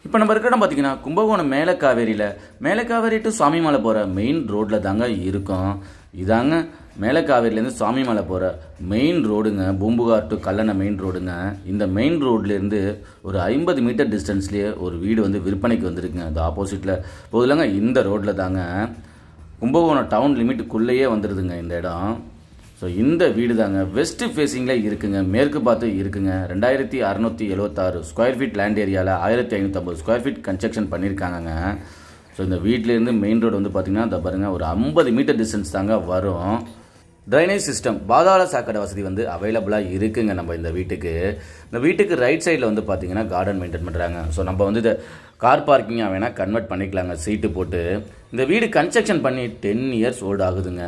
இப்போ நம்ம இருக்கிற இடம் பார்த்தீங்கன்னா கும்பகோணம் மேலக்காவேரியில் மேலக்காவேரி டு சுவாமிமலை போகிற மெயின் ரோட்டில் தாங்க இருக்கோம் இதாங்க மேலக்காவேரியிலேருந்து சுவாமிமலை போகிற மெயின் ரோடுங்க பூம்புகார் டு கல்லணை மெயின் ரோடுங்க இந்த மெயின் ரோட்லேருந்து ஒரு ஐம்பது மீட்டர் டிஸ்டன்ஸ்லேயே ஒரு வீடு வந்து விற்பனைக்கு வந்திருக்குங்க அது ஆப்போசிட்டில் போதில்லைங்க இந்த ரோட்டில் தாங்க கும்பகோணம் டவுன் லிமிட்டுக்குள்ளேயே வந்துடுதுங்க இந்த இடம் ஸோ இந்த வீடு தாங்க வெஸ்ட் ஃபேஸிங்கில் இருக்குங்க மேற்கு பார்த்து இருக்குங்க ரெண்டாயிரத்தி அறநூற்றி எழுபத்தாறு ஸ்கொயர் ஃபீட் லேண்ட் ஏரியாவில் ஆயிரத்தி ஐநூற்றம்பது ஸ்கொயர் ஃபீட் கன்ஸ்ட்ரக்ஷன் பண்ணியிருக்காங்கங்க ஸோ இந்த வீட்டிலேருந்து மெயின் ரோடு வந்து பார்த்திங்கன்னா இந்த பாருங்கள் ஒரு ஐம்பது மீட்டர் டிஸ்டன்ஸ் தாங்க வரும் ட்ரைனேஜ் சிஸ்டம் பாதாள சாக்கடை வசதி வந்து அவைலபிளாக இருக்குங்க நம்ம இந்த வீட்டுக்கு இந்த வீட்டுக்கு ரைட் சைடில் வந்து பார்த்தீங்கன்னா கார்டன் மெயின்டைன் பண்ணுறாங்க ஸோ நம்ம வந்து இதை கார் பார்க்கிங்காக வேணால் கன்வெர்ட் பண்ணிக்கலாங்க சீட்டு போட்டு இந்த வீடு கன்ஸ்ட்ரக்ஷன் பண்ணி டென் இயர்ஸ் ஓல்டு ஆகுதுங்க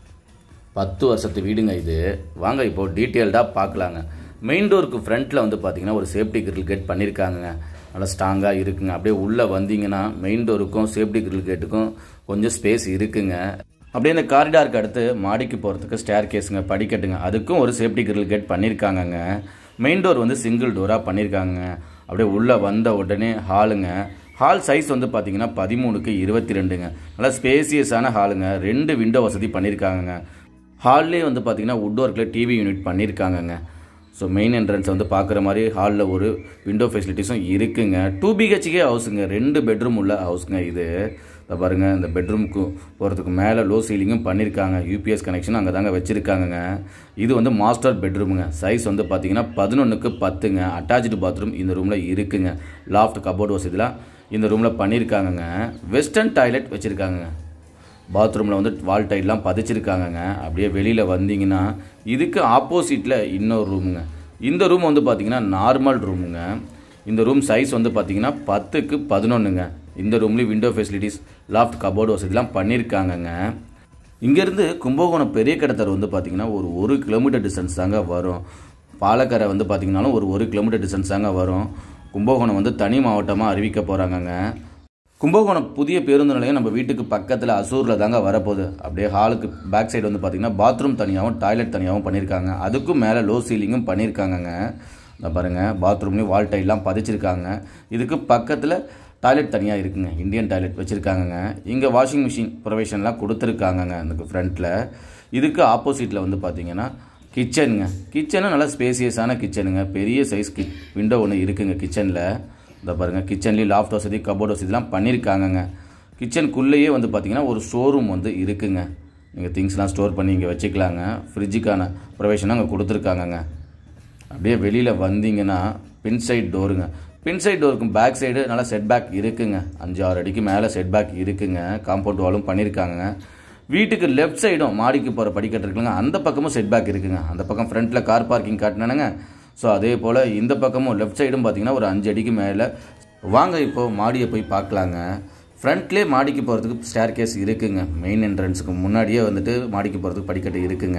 பத்து வருஷத்து வீடுங்க இது வாங்க இப்போ டீட்டெயில்டாக பார்க்கலாங்க மெயின் டோருக்கு ஃப்ரண்ட்டில் வந்து பார்த்தீங்கன்னா ஒரு சேஃப்டி கிரில் கேட் பண்ணியிருக்காங்க நல்லா ஸ்ட்ராங்காக இருக்குங்க அப்படியே உள்ளே வந்தீங்கன்னா மெயின் டோருக்கும் சேஃப்டி கிரில் கேட்டுக்கும் கொஞ்சம் ஸ்பேஸ் இருக்குங்க அப்படியே இந்த காரிடாருக்கு அடுத்து மாடிக்கு போகிறதுக்கு ஸ்டேர் கேஸுங்க படிக்கட்டுங்க அதுக்கும் ஒரு சேஃப்டி கிரில் கேட் பண்ணியிருக்காங்கங்க மெயின் டோர் வந்து சிங்கிள் டோராக பண்ணியிருக்காங்க அப்படியே உள்ளே வந்த உடனே ஹாலுங்க ஹால் சைஸ் வந்து பார்த்தீங்கன்னா பதிமூணுக்கு இருபத்தி ரெண்டுங்க நல்லா ஸ்பேசியஸான ஹாலுங்க ரெண்டு விண்டோ வசதி பண்ணியிருக்காங்கங்க ஹால்லேயே வந்து பார்த்தீங்கன்னா வுட் ஒர்க்கில் டிவி யூனிட் பண்ணியிருக்காங்கங்க ஸோ மெயின் என்ட்ரன்ஸ் வந்து பார்க்குற மாதிரி ஹாலில் ஒரு விண்டோ ஃபெசிலிட்டிஸும் இருக்குங்க டூ பிஹெச்கே ஹவுஸுங்க ரெண்டு பெட்ரூம் உள்ள ஹவுஸுங்க இது இதை பாருங்கள் இந்த பெட்ரூமுக்கு போகிறதுக்கு மேலே லோ சீலிங்கும் பண்ணியிருக்காங்க யூபிஎஸ் கனெக்ஷன் அங்கே தாங்க வச்சுருக்காங்கங்க இது வந்து மாஸ்டர் பெட்ரூமுங்க சைஸ் வந்து பார்த்தீங்கன்னா பதினொன்றுக்கு பத்துங்க அட்டாச்சு பாத்ரூம் இந்த ரூமில் இருக்குங்க லாஃப்ட் கபோர்ட் வசதிலாம் இந்த ரூமில் பண்ணியிருக்காங்கங்க வெஸ்டர்ன் டாய்லெட் வச்சுருக்காங்க பாத்ரூமில் வந்து வால் டைல்லாம் பதிச்சிருக்காங்கங்க அப்படியே வெளியில் வந்தீங்கன்னா இதுக்கு ஆப்போசிட்டில் இன்னொரு ரூமுங்க இந்த ரூம் வந்து பார்த்தீங்கன்னா நார்மல் ரூமுங்க இந்த ரூம் சைஸ் வந்து பார்த்தீங்கன்னா பத்துக்கு பதினொன்றுங்க இந்த ரூம்லேயும் விண்டோ ஃபெசிலிட்டிஸ் லாஃப்ட் கபோர்டு வசதிலாம் பண்ணியிருக்காங்கங்க இங்கேருந்து கும்பகோணம் பெரிய கடத்தர் வந்து பார்த்தீங்கன்னா ஒரு ஒரு கிலோமீட்டர் டிஸ்டன்ஸ் தாங்க வரும் பாலக்கரை வந்து பார்த்தீங்கன்னாலும் ஒரு ஒரு கிலோமீட்டர் டிஸ்டன்ஸ் தாங்க வரும் கும்பகோணம் வந்து தனி மாவட்டமாக அறிவிக்க போகிறாங்கங்க கும்பகோணம் புதிய பேருந்து நிலையம் நம்ம வீட்டுக்கு பக்கத்தில் அசூரில் தாங்க வரப்போகுது அப்படியே ஹாலுக்கு பேக் சைடு வந்து பார்த்திங்கன்னா பாத்ரூம் தனியாகவும் டாய்லெட் தனியாகவும் பண்ணியிருக்காங்க அதுக்கும் மேலே லோ சீலிங்கும் பண்ணியிருக்காங்கங்க இந்த பாருங்கள் பாத்ரூம்லேயும் வால் டைல்லாம் பதிச்சிருக்காங்க இதுக்கு பக்கத்தில் டாய்லெட் தனியாக இருக்குங்க இந்தியன் டாய்லெட் வச்சுருக்காங்கங்க இங்கே வாஷிங் மிஷின் ப்ரொவிஷன்லாம் கொடுத்துருக்காங்கங்க இந்த ஃப்ரண்ட்டில் இதுக்கு ஆப்போசிட்டில் வந்து பார்த்திங்கன்னா கிச்சனுங்க கிச்சனும் நல்லா ஸ்பேசியஸான கிச்சனுங்க பெரிய சைஸ் கி விண்டோ ஒன்று இருக்குங்க கிச்சனில் இந்த பாருங்கள் கிச்சன்லேயும் லாஃப்ட் வசதி கபோர்ட் வசதிலாம் பண்ணியிருக்காங்கங்க கிச்சனுக்குள்ளேயே வந்து பார்த்திங்கன்னா ஒரு ஷோரூம் வந்து இருக்குங்க நீங்கள் திங்ஸ்லாம் ஸ்டோர் பண்ணி இங்கே வச்சுக்கலாங்க ஃப்ரிட்ஜுக்கான ப்ரொவிஷனும் அங்கே கொடுத்துருக்காங்கங்க அப்படியே வெளியில் வந்தீங்கன்னா பின் சைட் டோருங்க பின் சைட் டோருக்கும் பேக் சைடு நல்லா செட் பேக் இருக்குங்க அஞ்சு ஆறு அடிக்கு மேலே செட் பேக் இருக்குங்க காம்பவுண்ட் வாலும் பண்ணியிருக்காங்க வீட்டுக்கு லெஃப்ட் சைடும் மாடிக்கு போகிற படிக்கட்டு இருக்குங்க அந்த பக்கமும் செட் பேக் இருக்குங்க அந்த பக்கம் ஃப்ரண்ட்டில் கார் பார்க்கிங் காட்டினானுங்க ஸோ அதே போல் இந்த பக்கமும் லெஃப்ட் சைடும் பார்த்தீங்கன்னா ஒரு அஞ்சு அடிக்கு மேலே வாங்க இப்போது மாடியை போய் பார்க்கலாங்க ஃப்ரண்ட்லேயே மாடிக்கு போகிறதுக்கு ஸ்டேர் கேஸ் இருக்குங்க மெயின் என்ட்ரன்ஸுக்கு முன்னாடியே வந்துட்டு மாடிக்கு போகிறதுக்கு படிக்கட்டு இருக்குங்க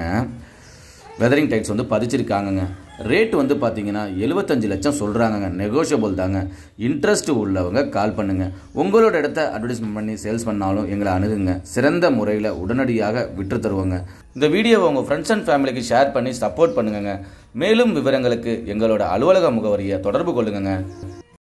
வெதரிங் டைட்ஸ் வந்து பதிச்சிருக்காங்கங்க ரேட் வந்து பார்த்தீங்கன்னா எழுபத்தஞ்சு லட்சம் சொல்கிறாங்கங்க நெகோஷியபிள் தாங்க இன்ட்ரெஸ்ட் உள்ளவங்க கால் பண்ணுங்கள் உங்களோட இடத்த அட்வர்டைஸ்மெண்ட் பண்ணி சேல்ஸ் பண்ணாலும் எங்களை அணுகுங்க சிறந்த முறையில் உடனடியாக விற்று தருவோங்க இந்த வீடியோவை உங்கள் ஃப்ரெண்ட்ஸ் அண்ட் ஃபேமிலிக்கு ஷேர் பண்ணி சப்போர்ட் பண்ணுங்க மேலும் விவரங்களுக்கு எங்களோட அலுவலக முகவரியை தொடர்பு கொள்ளுங்க